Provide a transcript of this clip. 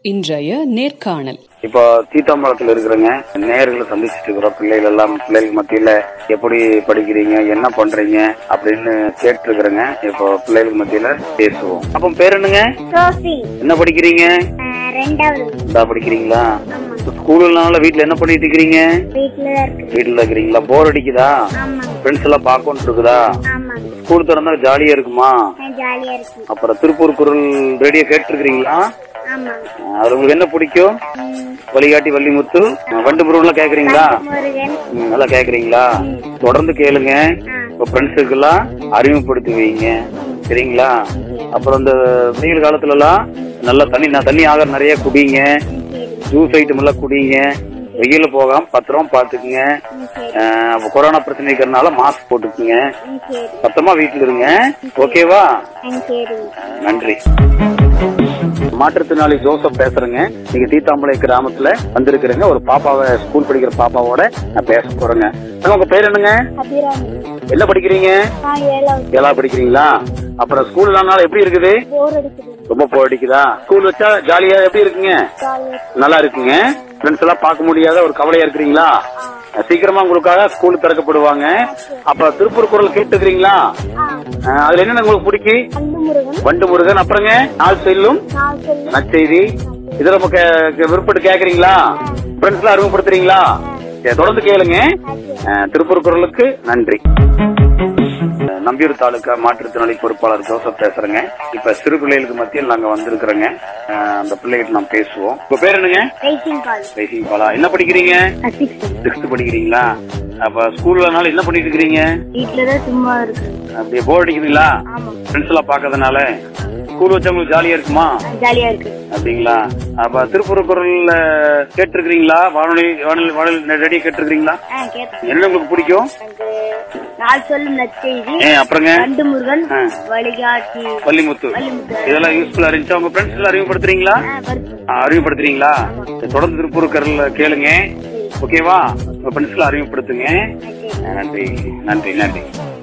இன்றைய நேர்காணல் இப்போ தீத்தாம்பரத்துல இருக்கிறங்க நேர்களை சந்திச்சுட்டு இருக்கிறோம் பிள்ளைகள் எல்லாம் பிள்ளைகள் மத்தியில எப்படி படிக்கிறீங்க என்ன பண்றீங்க அப்படின்னு கேட்டு இருக்கிறேங்க இப்போ பிள்ளைகள் மத்தியில பேசுவோம் அப்ப பேர் என்னங்க சோஃபி என்ன படிக்கிறீங்க அஹ், ரெண்டாவது இதா படிக்கிறீங்களா ஸ்கூலுனால வீட்ல என்ன பண்ணிட்டு இருக்கிறீங்க வீட்டுல தான் இருக்கு வீட்டுல இருக்கிறீங்களா போர் அடிக்குதா ஆமாங்க ஃப்ரெண்ட்ஸ் எல்லாம் பார்க்கணும் இருக்குதா ஆமாங்க ஸ்கூல் திறந்தா ஜாலியா இருக்குமா அஹ், ஜாலியா இருக்கு அப்புறம் திருப்பூர் குரல் ரேடியோ கேட்டிருக்கிறீங்களா ஆமாங்க அதுல உங்களுக்கு என்ன பிடிக்கும் ம், வழிகாட்டி வள்ளிமுத்து வண்டு முருகன்லாம் கேக்குறீங்களா முருகன் ம், நல்லா கேக்குறீங்களா தொடர்ந்து கேளுங்க உங்க ஃப்ரெண்ட்ஸுக்கு எல்லாம் அறிமுகப்படுத்தி வைங்க சரிங்களா அப்புறம் இந்த வெயில் காலத்துல எல்லாம் நல்லா தண்ணி நான் தண்ணி ஆகார நிறைய குடிங்க ஜூஸ் ஐட்டம் எல்லாம் குடிங்க வெயில போகாம பத்திரம் பாத்துக்குங்க அஹ், அப்ப கொரோனா பிரச்சனை இருக்கிறதுனால மாஸ்க் போட்டுக்குங்க ம், சரி சத்தமா வீட்டுல இருங்க ஓகேவா ம், சரி நன்றி மாற்றுத்திறனாளி ஜோசப் பேசுறேங்க நீங்க தீத்தாம்பளை கிராமத்துல வந்திருக்கிறேங்க ஒரு பாப்பாவை ஸ்கூல் படிக்கிற பாப்பாவோட நான் பேச போறேங்க அண்ணா, உங்க பேர் என்னங்க அபிராமி என்ன படிக்கிறீங்க நான் ஏழாவது ஏழா படிக்கிறீங்களா அப்புறம் ஸ்கூல் நாள் எப்படி இருக்குது போர் அடிக்குது ரொம்ப போர் அடிக்குதா ஸ்கூல் வச்சா ஜாலியா எப்படி இருக்குங்க ஜாலியா நல்லா இருக்குங்க ஃப்ரெண்ட்ஸ் எல்லாம் பார்க்க முடியாத ஒரு கவலையா இருக்கிறீங்களா சீக்கிரமா உங்களுக்காக ஸ்கூல் திறக்கப்படுவாங்க அப்ப திருப்பூர் குரல் கேட்டுக்கிறீங்களா ஆ அதுல என்னென்ன உங்களுக்கு பிடிக்கும் அன்பு முருகன் வண்டு முருகன் அப்புறங்க நாள் செல்லும் நான் சொல்லு நற்செய்தி இதை நம்ம கே- கே- விருப்பப்பட்டு கேக்குறீங்களா ஃப்ரெண்ட்ஸ் எல்லாம் அறிமுகப்படுத்துறீங்களா சரி, தொடர்ந்து கேளுங்க அஹ், திருப்பூர் குரலுக்கு நன்றி அஹ், நம்பியூர் தாலுகா மாற்றுத்திறனாளி பொறுப்பாளர் ஜோசப் பேசுறேங்க இப்ப சிறு பிள்ளைகளுக்கு மத்தியில் நாங்க வந்திருக்கிறோங்க அஹ், அந்த பிள்ளைகிட்ட நாம் பேசுவோம் உங்க பேர் என்னங்க ரைட்டிங் கால் ரைசிங் பாலா என்ன படிக்கிறீங்க சிக்ஸ் சிக்ஸ்த் படிக்கிறீங்களா அப்ப ஸ்கூல்லனால என்ன பண்ணிட்டு இருக்கிறீங்க வீட்டுல தான் சும்மா இருக்கு அப்படியே போர் அடிக்குதுங்களா ஆமா ஃப்ரெண்ட்ஸ் எல்லாம் பாக்கிறதுனால ஸ்கூல் வச்சவங்களுக்கு ஜாலியா இருக்குமா ஜாலியா இருக்கு அப்படிங்களா அப்ப திருப்பூர் குரல்ல கேட்டிருக்கிறீங்களா வானொலி வானொலி வானொலி ரெடி கேட்டிருக்கிறீங்களா ஆ கேட்டேன் என்ன உங்களுக்கு பிடிக்கும் எனக்கு நாள் சொல்லும் நற்செய்தி ஏ அப்புறங்க அண்டு முருகன் ஆ. வழிகாட்டி பள்ளிமுத்து வள்ளிமுத்து. இதெல்லாம் யூஸ்ஃபுல்லா இருந்துச்சா உங்க ஃப்ரெண்ட்ஸ் எல்லாம் அறிமுகப்படுத்துறீங்களா ஆ, வருது. ஆ, அறிமுகப்படுத்துறீங்களா தொடர்ந்து திருப்பூர் குரல்ல கேளுங்க ஓகேவா உங்க ஃப்ரெண்ட்ஸ் எல்லாம் அறிமுகப்படுத்துங்க ஆ, நன்றி நன்றி நன்றி